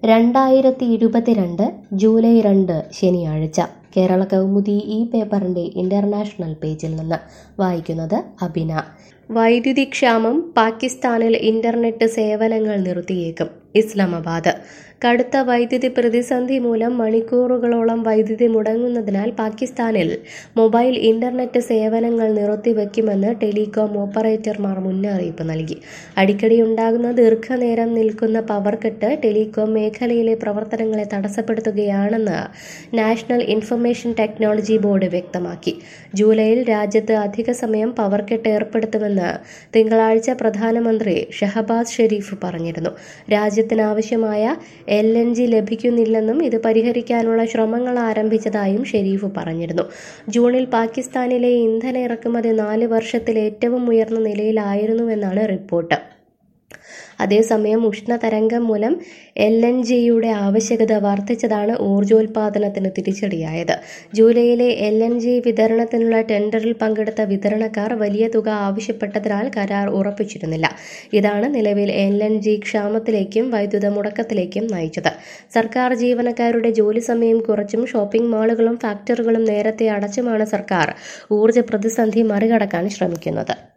രണ്ടായിരത്തി ഇരുപത്തിരണ്ട് ജൂലൈ രണ്ട് ശനിയാഴ്ച കേരള കൗമുദി ഈ പേപ്പറിൻ്റെ ഇൻ്റർനാഷണൽ പേജിൽ നിന്ന് വായിക്കുന്നത് അബിന വൈദ്യുതി ക്ഷാമം പാകിസ്ഥാനിൽ ഇന്റർനെറ്റ് സേവനങ്ങൾ നിർത്തിയേക്കും ഇസ്ലാമാബാദ് കടുത്ത വൈദ്യുതി പ്രതിസന്ധി മൂലം മണിക്കൂറുകളോളം വൈദ്യുതി മുടങ്ങുന്നതിനാൽ പാകിസ്ഥാനിൽ മൊബൈൽ ഇന്റർനെറ്റ് സേവനങ്ങൾ നിർത്തിവെക്കുമെന്ന് ടെലികോം ഓപ്പറേറ്റർമാർ മുന്നറിയിപ്പ് നൽകി അടിക്കടി ഉണ്ടാകുന്ന ദീർഘനേരം നിൽക്കുന്ന പവർ കട്ട് ടെലികോം മേഖലയിലെ പ്രവർത്തനങ്ങളെ തടസ്സപ്പെടുത്തുകയാണെന്ന് നാഷണൽ ഇൻഫർമേഷൻ ടെക്നോളജി ബോർഡ് വ്യക്തമാക്കി ജൂലൈയിൽ രാജ്യത്ത് അധിക സമയം പവർ കട്ട് ഏർപ്പെടുത്തുമെന്ന് തിങ്കളാഴ്ച പ്രധാനമന്ത്രി ഷഹബാസ് ഷെരീഫ് പറഞ്ഞിരുന്നു രാജ്യത്തിനാവശ്യമായ എൽ എൻ ജി ലഭിക്കുന്നില്ലെന്നും ഇത് പരിഹരിക്കാനുള്ള ശ്രമങ്ങൾ ആരംഭിച്ചതായും ഷെരീഫ് പറഞ്ഞിരുന്നു ജൂണിൽ പാകിസ്ഥാനിലെ ഇന്ധന ഇറക്കുമതി നാല് വർഷത്തിൽ ഏറ്റവും ഉയർന്ന നിലയിലായിരുന്നുവെന്നാണ് റിപ്പോർട്ട് അതേസമയം ഉഷ്ണതരംഗം മൂലം എൽ എൻ ജിയുടെ ആവശ്യകത വർദ്ധിച്ചതാണ് ഊർജോൽപാദനത്തിന് തിരിച്ചടിയായത് ജൂലൈയിലെ എൽ എൻ ജി വിതരണത്തിനുള്ള ടെൻഡറിൽ പങ്കെടുത്ത വിതരണക്കാർ വലിയ തുക ആവശ്യപ്പെട്ടതിനാൽ കരാർ ഉറപ്പിച്ചിരുന്നില്ല ഇതാണ് നിലവിൽ എൽ എൻ ജി ക്ഷാമത്തിലേക്കും വൈദ്യുത മുടക്കത്തിലേക്കും നയിച്ചത് സർക്കാർ ജീവനക്കാരുടെ ജോലി സമയം കുറച്ചും ഷോപ്പിംഗ് മാളുകളും ഫാക്ടറികളും നേരത്തെ അടച്ചുമാണ് സർക്കാർ ഊർജ്ജ പ്രതിസന്ധി മറികടക്കാൻ ശ്രമിക്കുന്നത്